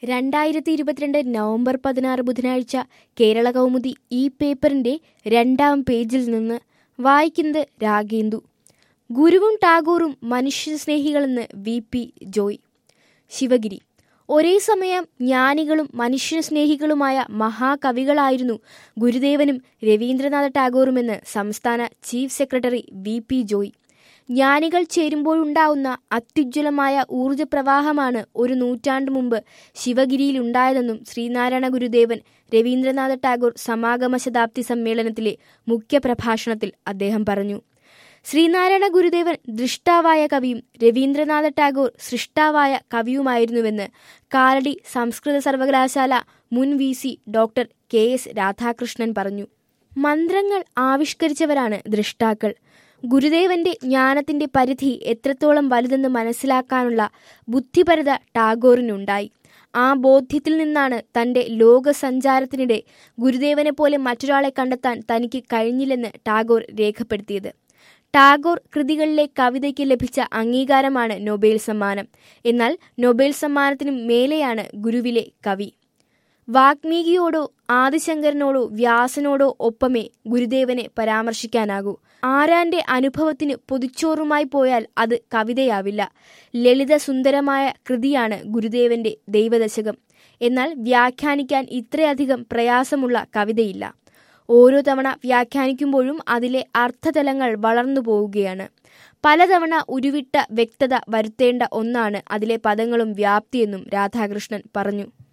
രണ്ടായിരത്തി ഇരുപത്തിരണ്ട് നവംബർ പതിനാറ് ബുധനാഴ്ച കേരള കൗമുദി ഈ പേപ്പറിന്റെ രണ്ടാം പേജിൽ നിന്ന് വായിക്കുന്നത് രാഗേന്ദു ഗുരുവും ടാഗോറും മനുഷ്യസ്നേഹികളെന്ന് വി പി ജോയ് ശിവഗിരി ഒരേ സമയം ജ്ഞാനികളും മനുഷ്യസ്നേഹികളുമായ മഹാകവികളായിരുന്നു ഗുരുദേവനും രവീന്ദ്രനാഥ ടാഗോറുമെന്ന് സംസ്ഥാന chief secretary V P Joy ജ്ഞാനികൾ ചേരുമ്പോഴുണ്ടാവുന്ന അത്യുജ്വലമായ ഊർജപ്രവാഹമാണ് ഒരു നൂറ്റാണ്ടു മുമ്പ് ശിവഗിരിയിലുണ്ടായതെന്നും ശ്രീനാരായണ ഗുരുദേവൻ രവീന്ദ്രനാഥ ടാഗോർ സമാഗമ ശതാബ്ദി സമ്മേളനത്തിലെ മുഖ്യപ്രഭാഷണത്തിൽ അദ്ദേഹം പറഞ്ഞു ശ്രീനാരായണ ഗുരുദേവൻ ദൃഷ്ടാവായ കവിയും രവീന്ദ്രനാഥ ടാഗോർ സൃഷ്ടാവായ കവിയുമായിരുന്നുവെന്ന് കാലടി സംസ്കൃത സർവകലാശാല മുൻ V C doctor K S Radhakrishnan പറഞ്ഞു മന്ത്രങ്ങൾ ആവിഷ്കരിച്ചവരാണ് ദൃഷ്ടാക്കൾ ഗുരുദേവന്റെ ജ്ഞാനത്തിന്റെ പരിധി എത്രത്തോളം വലുതെന്ന് മനസ്സിലാക്കാനുള്ള ബുദ്ധിപരത ടാഗോറിനുണ്ടായി ആ ബോധ്യത്തിൽ നിന്നാണ് തന്റെ ലോകസഞ്ചാരത്തിനിടെ ഗുരുദേവനെ പോലെ മറ്റൊരാളെ കണ്ടെത്താൻ തനിക്ക് കഴിഞ്ഞില്ലെന്ന് ടാഗോർ രേഖപ്പെടുത്തിയത് ടാഗോർ കൃതികളിലെ കവിതയ്ക്ക് ലഭിച്ച അംഗീകാരമാണ് നൊബേൽ സമ്മാനം എന്നാൽ നൊബേൽ സമ്മാനത്തിനും മേലെയാണ് ഗുരുവിലെ കവി വാഗ്മീകിയോടോ ആദിശങ്കരനോടോ വ്യാസനോടോ ഒപ്പമേ ഗുരുദേവനെ പരാമർശിക്കാനാകൂ ആരാന്റെ അനുഭവത്തിന് പൊതിച്ചോറുമായി പോയാൽ അത് കവിതയാവില്ല ലളിത സുന്ദരമായ കൃതിയാണ് ഗുരുദേവന്റെ ദൈവദശകം എന്നാൽ വ്യാഖ്യാനിക്കാൻ ഇത്രയധികം പ്രയാസമുള്ള കവിതയില്ല ഓരോ തവണ വ്യാഖ്യാനിക്കുമ്പോഴും അതിലെ അർത്ഥതലങ്ങൾ വളർന്നു പോവുകയാണ് പലതവണ ഉരുവിട്ട വ്യക്തത വരുത്തേണ്ട ഒന്നാണ് അതിലെ പദങ്ങളും വ്യാപ്തിയെന്നും രാധാകൃഷ്ണൻ പറഞ്ഞു